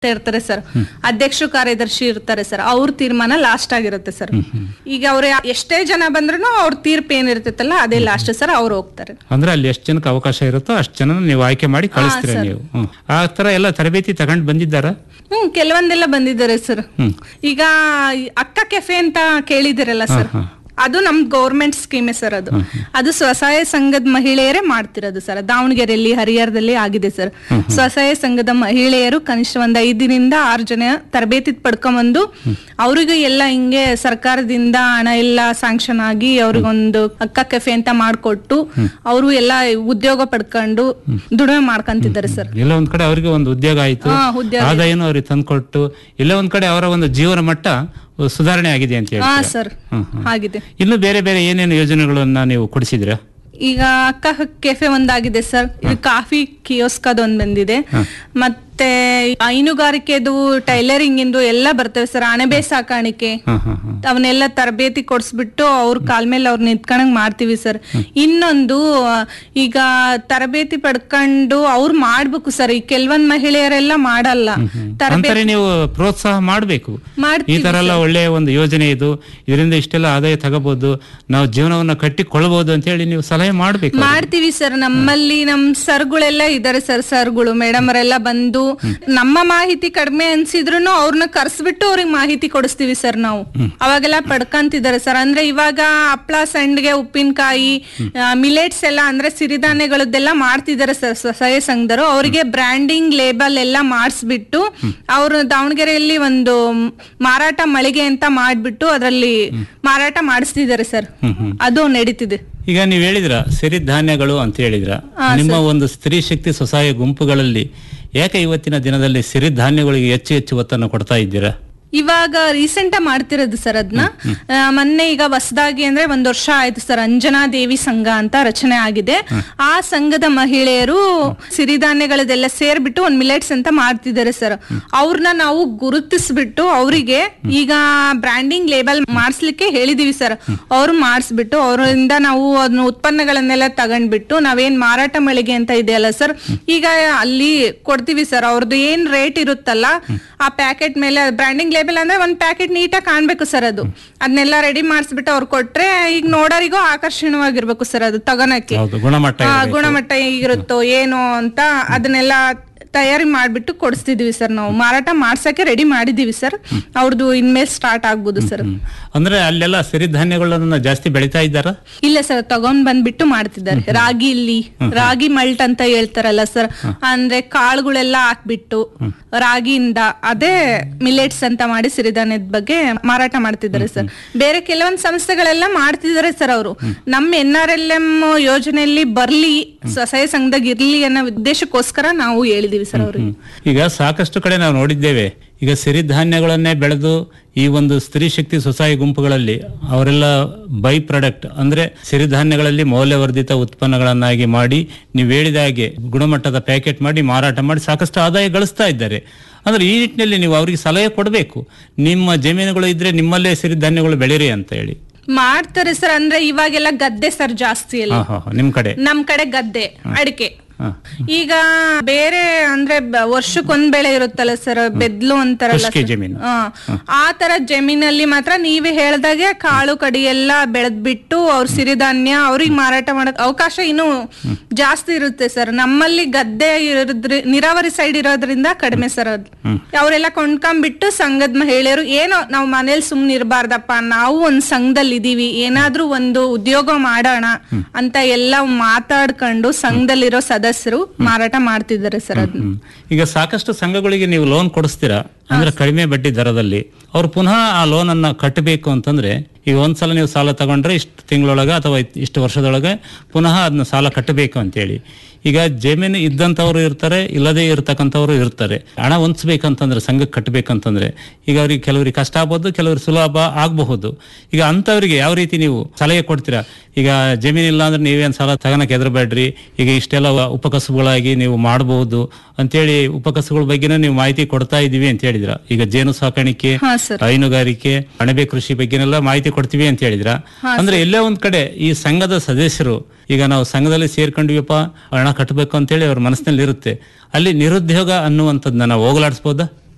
ಇರ್ತಾರೆ ಸರ್ ಅಧ್ಯಕ್ಷರು ಕಾರ್ಯದರ್ಶಿ ಇರ್ತಾರೆ ಸರ್ ಅವ್ರ ತೀರ್ಮಾನ ಲಾಸ್ಟ್ ಆಗಿರುತ್ತೆ ಸರ್ ಈಗ ಅವ್ರ ಎಷ್ಟೇ ಜನ ಬಂದ್ರು ಅವ್ರ ತೀರ್ಪು ಏನಿರ್ತೈತಲ್ಲ ಅದೇ ಲಾಸ್ಟ್ ಸರ್ ಅವ್ರು ಹೋಗ್ತಾರೆ ಅಂದ್ರೆ ಅಲ್ಲಿ ಎಷ್ಟು ಜನಕ್ಕೆ ಅವಕಾಶ ಇರುತ್ತೋ ಅಷ್ಟು ಜನ ನೀವು ಆಯ್ಕೆ ಮಾಡಿ ಕಳಿಸ್ತೀರ ನೀವು ಹ್ಮ್. ಆ ತರ ಎಲ್ಲ ತರಬೇತಿ ತಗೊಂಡ್ ಬಂದಿದ್ದಾರ ಹ್ಮ್ ಕೆಲವೊಂದೆಲ್ಲ ಬಂದಿದ್ದಾರೆ ಸರ್ ಹ್ಮ್. ಈಗ ಈ ಅಕ್ಕ ಕೆಫೆ ಅಂತ ಕೇಳಿದಿರಲ್ಲ ಸರ್ ಅದು ನಮ್ ಗೌರ್ಮೆಂಟ್ ಸ್ಕೀಮೆ ಸರ್ ಅದು ಅದು ಸ್ವಸಹಾಯ ಸಂಘದ ಮಹಿಳೆಯರೇ ಮಾಡ್ತಿರೋದು ಸರ್ ದಾವಣಗೆರೆಯಲ್ಲಿ ಹರಿಹರದಲ್ಲಿ ಆಗಿದೆ ಸರ್ ಸ್ವಸಹಾಯ ಸಂಘದ ಮಹಿಳೆಯರು ಕನಿಷ್ಠ ಒಂದ್ ಐದರಿಂದ ಆರು ಜನ ತರಬೇತಿ ಪಡ್ಕೊಂಬಂದು ಅವ್ರಿಗೂ ಎಲ್ಲ ಹಿಂಗೆ ಸರ್ಕಾರದಿಂದ ಹಣ ಎಲ್ಲ ಸ್ಯಾಂಕ್ಷನ್ ಆಗಿ ಅವ್ರಿಗೊಂದು ಅಕ್ಕ ಕೆಫೆ ಅಂತ ಮಾಡ್ಕೊಟ್ಟು ಅವರು ಎಲ್ಲ ಉದ್ಯೋಗ ಪಡ್ಕೊಂಡು ದುಡಿಮೆ ಮಾಡ್ಕೊಂತಿದ್ದಾರೆ ಸರ್ ಎಲ್ಲ ಒಂದ್ ಕಡೆ ಅವರಿಗೆ ಒಂದು ಉದ್ಯೋಗ ಆಯ್ತು ಹಾ, ಉದ್ಯೋಗ ಆದಾಯನೂ ಅವ್ರಿಗೆ ತಂದ್ಕೊಟ್ಟು ಎಲ್ಲ ಒಂದ್ ಕಡೆ ಅವರ ಒಂದು ಜೀವನ ಮಟ್ಟ ಸುಧಾರಣೆ ಆಗಿದೆ ಅಂತ ಹೇಳಿ ಹಾ ಸರ್ ಆಗಿದೆ ಇನ್ನು ಬೇರೆ ಬೇರೆ ಏನೇನು ಯೋಜನೆಗಳನ್ನ ನೀವು ಕೊಡಿಸಿದ್ರ ಈಗ ಅಕ್ಕ ಕೆಫೆ ಒಂದಾಗಿದೆ ಸರ್ ಇದು ಕಾಫಿ ಕಿಯೋಸ್ಕ್ ಅದೊಂದ್ ಬಂದಿದೆ ಮತ್ತೆ ಹೈನುಗಾರಿಕೆದು ಟೈಲರಿಂಗ್ ಇಂದು ಎಲ್ಲ ಬರ್ತವೆ ಸರ್ ಅಣಬೆ ಸಾಕಾಣಿಕೆ ಹಾ ಹಾ ಹಾ ಅವನ್ನೆಲ್ಲ ತರಬೇತಿ ಕೊಡಿಸ್ಬಿಟ್ಟು ಅವ್ರ ಕಾಲ್ ಮೇಲೆ ಅವ್ರು ನಿಂತ್ಕೊಂಡಂಗ್ ಮಾಡ್ತೀವಿ ಸರ್ ಇನ್ನೊಂದು ಆ, ಈಗ ತರಬೇತಿ ಪಡ್ಕೊಂಡು ಅವ್ರು ಮಾಡ್ಬೇಕು ಸರ್ ಈ ಕೆಲವೊಂದ್ ಮಹಿಳೆಯರೆಲ್ಲ ಮಾಡಲ್ಲ ತರಬೇತಿ ಅಂತಾರೆ ನೀವು ಪ್ರೋತ್ಸಾಹ ಮಾಡಬೇಕು ಈ ಮಾಡ್ತೀವಿ ತರ ಎಲ್ಲ ಒಳ್ಳೆಯ ಒಂದು ಯೋಜನೆ ಇದು ಇದರಿಂದ ಇಷ್ಟೆಲ್ಲ ಆದಾಯ ತಗೋಬಹುದು ನಾವು ಜೀವನವನ್ನ ಕಟ್ಟಿಕೊಳ್ಳಬಹುದು ಅಂತ ಹೇಳಿ ನೀವು ಸಲಹೆ ಮಾಡಬೇಕು ಮಾಡ್ತೀವಿ ಸರ್ ನಮ್ಮಲ್ಲಿ ನಮ್ ಸರ್ಗಳೆಲ್ಲ ಇದಾರೆ ಸರ್ ಸರ್ಗಳು ಮೇಡಮ್ ಅವರೆಲ್ಲ ಬಂದು ನಮ್ಮ ಮಾಹಿತಿ ಕಡಿಮೆ ಅನ್ಸಿದ್ರು ಅವ್ರನ್ನ ಕರ್ಸ್ಬಿಟ್ಟು ಅವ್ರಿಗೆ ಮಾಹಿತಿ ಕೊಡಿಸ್ತೀವಿ ಸರ್ ನಾವು ಅವಾಗೆಲ್ಲ ಪಡ್ಕಂತಿದ್ದಾರೆ ಸರ್ ಅಂದ್ರೆ ಇವಾಗ ಹಪ್ಳ ಸಂಡ್ಗೆ ಉಪ್ಪಿನಕಾಯಿ ಮಿಲೆಟ್ಸ್ ಎಲ್ಲ ಅಂದ್ರೆ ಸಿರಿಧಾನ್ಯಗಳದ್ದೆಲ್ಲ ಮಾಡ್ತಿದ್ದಾರೆ ಸರ್ ಸ್ವಸಹಾಯ ಸಂಘದವರು ಅವರಿಗೆ ಬ್ರ್ಯಾಂಡಿಂಗ್ ಲೇಬಲ್ ಎಲ್ಲ ಮಾಡಿಸ್ಬಿಟ್ಟು ಅವರು ದಾವಣಗೆರೆಯಲ್ಲಿ ಒಂದು ಮಾರಾಟ ಮಳಿಗೆ ಅಂತ ಮಾಡ್ಬಿಟ್ಟು ಅದರಲ್ಲಿ ಮಾರಾಟ ಮಾಡಿಸ್ತಿದ್ದಾರೆ ಸರ್ ಅದು ನಡೀತಿದೆ ಈಗ ನೀವು ಹೇಳಿದ್ರ ಸಿರಿಧಾನ್ಯಗಳು ಅಂತ ಹೇಳಿದ್ರ ನಿಮ್ಮ ಒಂದು ಸ್ತ್ರೀ ಶಕ್ತಿ ಸ್ವಸಹಾಯ ಗುಂಪುಗಳಲ್ಲಿ ಯಾಕೆ ಇವತ್ತಿನ ದಿನದಲ್ಲಿ ಸಿರಿಧಾನ್ಯಗಳಿಗೆ ಹೆಚ್ಚು ಹೆಚ್ಚು ಒತ್ತನ್ನು ಕೊಡ್ತಾ ಇದ್ದೀರಾ ಇವಾಗ ರೀಸೆಂಟ್ ಮಾಡ್ತಿರೋದು ಸರ್ ಅದನ್ನ ಮೊನ್ನೆ ಈಗ ಹೊಸದಾಗಿ ಅಂದ್ರೆ ಒಂದ್ ವರ್ಷ ಆಯ್ತು ಸರ್ ಅಂಜನಾ ದೇವಿ ಸಂಘ ಅಂತ ರಚನೆ ಆಗಿದೆ ಆ ಸಂಘದ ಮಹಿಳೆಯರು ಸಿರಿಧಾನ್ಯಗಳದೆಲ್ಲ ಸೇರ್ಬಿಟ್ಟು ಒಂದ್ ಮಿಲೆಟ್ಸ್ ಅಂತ ಮಾಡ್ತಿದ್ದಾರೆ ಸರ್ ಅವ್ರನ್ನ ನಾವು ಗುರುತಿಸ್ಬಿಟ್ಟು ಅವರಿಗೆ ಈಗ ಬ್ರ್ಯಾಂಡಿಂಗ್ ಲೇಬಲ್ ಮಾಡಿಸ್ಲಿಕ್ಕೆ ಹೇಳಿದೀವಿ ಸರ್ ಅವ್ರು ಮಾಡಿಸ್ಬಿಟ್ಟು ಅವರಿಂದ ನಾವು ಅದನ್ನ ಉತ್ಪನ್ನಗಳನ್ನೆಲ್ಲ ತಗೊಂಡ್ಬಿಟ್ಟು ನಾವೇನ್ ಮಾರಾಟ ಮಳಿಗೆ ಅಂತ ಇದೆಯಲ್ಲ ಸರ್ ಈಗ ಅಲ್ಲಿ ಕೊಡ್ತೀವಿ ಸರ್ ಅವ್ರದ್ದು ಏನ್ ರೇಟ್ ಇರುತ್ತಲ್ಲ ಆ ಪ್ಯಾಕೆಟ್ ಮೇಲೆ ಬ್ರ್ಯಾಂಡಿಂಗ್ ಲೇಬಲ್ ಅಂದ್ರೆ ಒಂದ್ ಪ್ಯಾಕೆಟ್ ನೀಟಾಗಿ ಕಾಣ್ಬೇಕು ಸರ್ ಅದು ಅದನ್ನೆಲ್ಲ ರೆಡಿ ಮಾಡಿಸ್ಬಿಟ್ಟು ಅವ್ರು ಕೊಟ್ರೆ ಈಗ ನೋಡೋರಿಗೂ ಆಕರ್ಷಣವಾಗಿರ್ಬೇಕು ಸರ್ ಅದು ತಗೋಣಕ್ಕೆ ಹೌದು ಗುಣಮಟ್ಟ ಆ, ಇರ್ಬೇಕು. ಗುಣಮಟ್ಟ ಹೇಗಿರುತ್ತೋ ಏನು ಅಂತ ಅದನ್ನೆಲ್ಲ ತಯಾರಿ ಮಾಡ್ಬಿಟ್ಟು ಕೊಡಿಸ್ತಿದೀವಿ ಸರ್ ನಾವು ಮಾರಾಟ ಮಾಡ್ಸಕ್ಕೆ ರೆಡಿ ಮಾಡಿದೀವಿ ಸರ್ ಅವ್ರದ್ದು ಇನ್ಮೇಲೆ ಸ್ಟಾರ್ಟ್ ಆಗ್ಬೋದು ಸರ್ ಹ್ಮ್. ಅಂದ್ರೆ ಅಲ್ಲೆಲ್ಲ ಸಿರಿಧಾನ್ಯಗಳನ್ನ ಜಾಸ್ತಿ ಬೆಳಿತಾ ಇದ್ದಾರ ಇಲ್ಲ ಸರ್ ತಗೊಂಡ್ ಬಂದ್ಬಿಟ್ಟು ಮಾಡ್ತಿದ್ದಾರೆ ರಾಗಿ ಇಲ್ಲಿ ರಾಗಿ ಮಲ್ಟ್ ಅಂತ ಹೇಳ್ತಾರಲ್ಲ ಸರ್ ಅಂದ್ರೆ ಕಾಳುಗಳೆಲ್ಲ ಹಾಕ್ಬಿಟ್ಟು ರಾಗಿಯಿಂದ ಅದೇ ಮಿಲೆಟ್ಸ್ ಅಂತ ಮಾಡಿ ಸಿರಿಧಾನ್ಯದ ಬಗ್ಗೆ ಮಾರಾಟ ಮಾಡ್ತಿದ್ದಾರೆ ಸರ್ ಬೇರೆ ಕೆಲವೊಂದ್ ಸಂಸ್ಥೆಗಳೆಲ್ಲ ಮಾಡ್ತಿದ್ದಾರೆ ಸರ್ ಅವರು ನಮ್ಮ ಎನ್ ಆರ್ ಎಲ್ ಎಂ ಯೋಜನೆಯಲ್ಲಿ ಬರ್ಲಿ ಸ್ವಸಹಾಯ ಸಂಘದಾಗ ಇರ್ಲಿ ಅನ್ನೋ ಉದ್ದೇಶಕ್ಕೋಸ್ಕರ ನಾವು ಹೇಳಿದೀವಿ ಸರ್ ಅವ್ರಿಗೆ ಈಗ ಸಾಕಷ್ಟು ಕಡೆ ನಾವು ನೋಡಿದ್ದೇವೆ ಈಗ ಸಿರಿಧಾನ್ಯಗಳನ್ನೇ ಬೆಳೆದು ಈ ಒಂದು ಸ್ತ್ರೀ ಶಕ್ತಿ ಸ್ವಸಹಾಯ ಗುಂಪುಗಳಲ್ಲಿ ಅವರೆಲ್ಲ ಬೈ ಪ್ರಾಡಕ್ಟ್ ಅಂದ್ರೆ ಸಿರಿಧಾನ್ಯಗಳಲ್ಲಿ ಮೌಲ್ಯವರ್ಧಿತ ಉತ್ಪನ್ನಗಳನ್ನಾಗಿ ಮಾಡಿ ನೀವು ಹೇಳಿದ ಹಾಗೆ ಗುಣಮಟ್ಟದ ಪ್ಯಾಕೆಟ್ ಮಾಡಿ ಮಾರಾಟ ಮಾಡಿ ಸಾಕಷ್ಟು ಆದಾಯ ಗಳಿಸ್ತಾ ಇದ್ದಾರೆ ಅಂದ್ರೆ ಈ ನಿಟ್ಟಿನಲ್ಲಿ ನೀವು ಅವರಿಗೆ ಸಲಹೆ ಕೊಡಬೇಕು ನಿಮ್ಮ ಜಮೀನುಗಳು ಇದ್ರೆ ನಿಮ್ಮಲ್ಲೇ ಸಿರಿಧಾನ್ಯಗಳು ಬೆಳೀರಿ ಅಂತ ಹೇಳಿ ಮಾಡ್ತಾರೆ ಸರ್ ಅಂದ್ರೆ ಇವಾಗೆಲ್ಲ ಗದ್ದೆ ಸರ್ ಜಾಸ್ತಿ ಎಲ್ಲ ಹಾ ಹಾ ಹಾ, ನಿಮ್ ಕಡೆ ನಮ್ ಕಡೆ ಗದ್ದೆ ಅಡಿಕೆ ಹಾ. ಈಗ ಬೇರೆ ಅಂದ್ರೆ ಬ- ವರ್ಷಕ್ಕೊಂದ್ ಬೆಳೆ ಇರುತ್ತಲ್ಲ ಸರ್ ಬೆದ್ಲು ಅಂತಾರಲ್ಲ ಕೃಷಿಗೆ sir. ಜಮೀನು. ಹಾ. ಆ ತರ ಜಮೀನಲ್ಲಿ ಮಾತ್ರ ನೀವೇ ಹೇಳ್ದಾಗೆ ಕಾಳು ಕಡಿ ಎಲ್ಲ ಬೆಳೆದ್ಬಿಟ್ಟು ಅವ್ರ ಸಿರಿಧಾನ್ಯ ಅವ್ರಿಗೆ ಮಾರಾಟ ಮಾಡಕ್ ಅವಕಾಶ ಇನ್ನು ಜಾಸ್ತಿ ಇರುತ್ತೆ ಸರ್ ನಮ್ಮಲ್ಲಿ ಗದ್ದೆ ಇರೋದ್ರಿ ನೀರಾವರಿ ಸೈಡ್ ಇರೋದ್ರಿಂದ ಕಡಿಮೆ ಸರ್ ಅದು ಅವರೆಲ್ಲ ಕೊಂಡ್ಕೊಂಡ್ಬಿಟ್ಟು ಸಂಘದ ಮಹಿಳೆಯರು ಏನೋ ನಾವು ಮನೇಲಿ ಸುಮ್ನೆ ಇರಬಾರ್ದಪ್ಪ ನಾವು ಒಂದ್ ಸಂಘದಲ್ಲಿ ಇದೀವಿ ಏನಾದ್ರೂ ಒಂದು ಉದ್ಯೋಗ ಮಾಡೋಣ ಅಂತ ಎಲ್ಲ ಮಾತಾಡ್ಕೊಂಡು ಸಂಘದಲ್ಲಿರೋ ಸದಸ್ಯರು ಮಾರಾಟ ಮಾಡ್ತಿದ್ದಾರೆ ಸರ್ ಅದನ್ನ ಹ್ಮ್. ಈಗ ಸಾಕಷ್ಟು ಸಂಘಗಳಿಗೆ ನೀವು ಲೋನ್ ಕೊಡಿಸ್ತೀರಾ ಅಂದ್ರೆ ಕಡಿಮೆ ಬಡ್ಡಿ ದರದಲ್ಲಿ ಅವ್ರು ಪುನಃ ಆ ಲೋನ್ ಅನ್ನ ಕಟ್ಟಬೇಕು ಅಂತಂದ್ರೆ ಈಗ ಒಂದ್ಸಲ ನೀವು ಸಾಲ ತಗೊಂಡ್ರೆ ಇಷ್ಟು ತಿಂಗಳೊಳಗೆ ಅಥವಾ ಇತ್- ಇಷ್ಟು ವರ್ಷದೊಳಗೆ ಪುನಃ ಅದನ್ನ ಸಾಲ ಕಟ್ಟಬೇಕು ಅಂತೇಳಿ ಈಗ ಜಮೀನು ಇದ್ದಂಥವ್ರು ಇರ್ತಾರೆ ಇಲ್ಲದೇ ಇರ್ತಕ್ಕಂಥವ್ರು ಇರ್ತಾರೆ ಹಣ ಹೊಂದ್ಸ್ಬೇಕಂತಂದ್ರೆ ಸಂಘಕ್ಕೆ ಕಟ್ಟಬೇಕಂತಂದ್ರೆ ಈಗ ಅವ್ರಿಗೆ ಕೆಲವರಿಗೆ ಕಷ್ಟ ಆಗ್ಬೋದು ಕೆಲವ್ರಿಗೆ ಸುಲಭ ಆಗಬಹುದು ಈಗ ಅಂಥವ್ರಿಗೆ ಯಾವ ರೀತಿ ನೀವು ಸಲಹೆ ಕೊಡ್ತೀರಾ ಈಗ ಜಮೀನಿಲ್ಲ ಅಂದ್ರೆ ನೀವೇನು ಸಾಲ ತಗೋಣಕ್ಕೆ ಹೆದರಬೇಡ್ರಿ ಈಗ ಇಷ್ಟೆಲ್ಲ ಉಪಕಸುಗಳಾಗಿ ನೀವು ಮಾಡಬಹುದು ಅಂತೇಳಿ ಉಪಕಸುಗಳ ಬಗ್ಗೆನೂ ನೀವು ಮಾಹಿತಿ ಕೊಡ್ತಾ ಇದೀವಿ ಅಂತ ಹೇಳಿದ್ರ ಈಗ ಜೇನು ಸಾಕಾಣಿಕೆ ಹಾ ಸರ್ ಹೈನುಗಾರಿಕೆ ಅಣಬೆ ಕೃಷಿ ಬಗ್ಗೆನೆಲ್ಲ ಮಾಹಿತಿ ಕೊಡ್ತೀವಿ ಅಂತ ಹೇಳಿದ್ರ ಅಂದ್ರೆ ಎಲ್ಲೇ ಒಂದ್ ಕಡೆ ಈ ಸಂಘದ ಸದಸ್ಯರು ಈಗ ನಾವು ಸಂಘದಲ್ಲಿ ಸೇರ್ಕೊಂಡಿವಪ್ಪ ಹಣ ಕಟ್ಟಬೇಕು ಅಂತೇಳಿ ಅವ್ರ ಮನಸ್ಸಿನಲ್ಲಿ ಇರುತ್ತೆ ಅಲ್ಲಿ ನಿರುದ್ಯೋಗ ಅನ್ನುವಂಥದ್ದನ್ನ ನಾವು ಹೋಗಲಾಡಿಸ್ಬೋದಾ